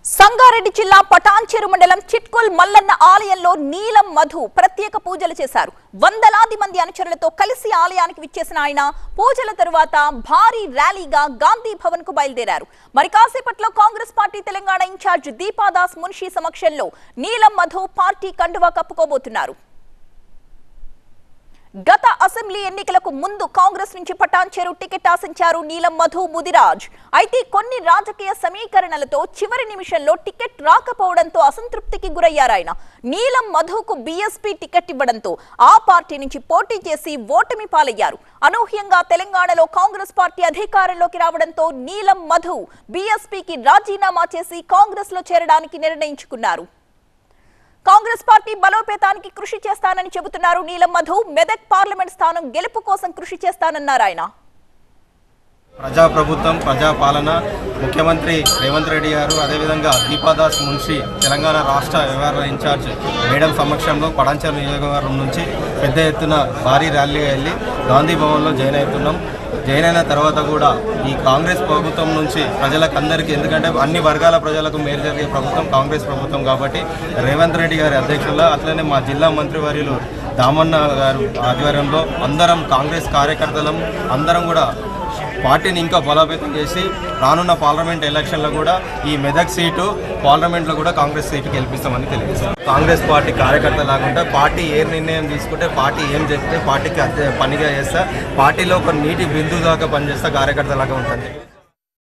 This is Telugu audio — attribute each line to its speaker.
Speaker 1: సంగారెడ్డి జిల్లా పటాన్చెరు మండలం చిట్కుల్ మల్లన్న ఆలయంలో నీలం మధు ప్రత్యేక పూజలు చేశారు వందలాది మంది అనుచరులతో కలిసి ఆలయానికి విచ్చేసిన ఆయన పూజల తరువాత భారీ ర్యాలీగా గాంధీ భవన్ కు బయలుదేరారు మరి కాసేపట్లో Congress party Telangana incharge Deepadas Munshi సమక్షంలో నీలం మధు పార్టీ కండువా కప్పుకోబోతున్నారు గత అసెంబ్లీ ఎన్నికలకు ముందు కాంగ్రెస్ నుంచి పటాన్చెరు టికెట్ ఆశించారు నీలం మధు ముదిరాజ్ అయితే కొన్ని రాజకీయ సమీకరణలతో చివరి నిమిషంలో టికెట్ రాకపోవడంతో అసంతృప్తికి గురయ్యారు ఆయన నీలం మధుకు బీఎస్పీ టికెట్ ఇవ్వడంతో ఆ పార్టీ నుంచి పోటీ చేసి ఓటమి పాలయ్యారు అనూహ్యంగా తెలంగాణలో కాంగ్రెస్ పార్టీ అధికారంలోకి రావడంతో నీలం మధు బీఎస్పీకి రాజీనామా చేసి కాంగ్రెస్ లో చేరడానికి నిర్ణయించుకున్నారు కాంగ్రెస్ పార్టీ బలోపేతానికి కృషి చేస్తానని చెబుతున్నారు నీలం మధు మెదక్ పార్లమెంట్ స్థానం గెలుపు కోసం కృషి చేస్తానన్నారు ఆయన
Speaker 2: ప్రజాప్రభుత్వం ప్రజాపాలన ముఖ్యమంత్రి రేవంత్ రెడ్డి గారు అదేవిధంగా దీపాదాస్ మున్షి తెలంగాణ రాష్ట్ర వ్యవహారాల ఇన్ఛార్జ్ మేడం సమక్షంలో పడంచర్ నియోజకవర్గం నుంచి పెద్ద ఎత్తున భారీ ర్యాలీగా వెళ్ళి గాంధీ భవన్లో జాయిన్ అవుతున్నాం జాయిన్ అయిన తర్వాత కూడా ఈ కాంగ్రెస్ ప్రభుత్వం నుంచి ప్రజలకు అందరికీ ఎందుకంటే అన్ని వర్గాల ప్రజలకు మేలు జరిగే ప్రభుత్వం కాంగ్రెస్ ప్రభుత్వం కాబట్టి రేవంత్ రెడ్డి గారి అధ్యక్షుల్లో అట్లనే మా జిల్లా మంత్రివర్యులు దామన్న గారు ఆధ్వర్యంలో అందరం కాంగ్రెస్ కార్యకర్తలం అందరం కూడా పార్టీని ఇంకా బలోపేతం చేసి రానున్న పార్లమెంట్ ఎలక్షన్లో కూడా ఈ మెదక్ సీటు పార్లమెంట్లో కూడా కాంగ్రెస్ సీటుకి గెలిపిస్తామని తెలియజేస్తాం కాంగ్రెస్ పార్టీ కార్యకర్త లాగుంటే పార్టీ ఏ నిర్ణయం తీసుకుంటే పార్టీ ఏం చెప్తే పార్టీకి అదే పనిగా చేస్తా పార్టీలో ఒక నీటి బిందువు దాకా పనిచేస్తా కార్యకర్త లాగా ఉంటుంది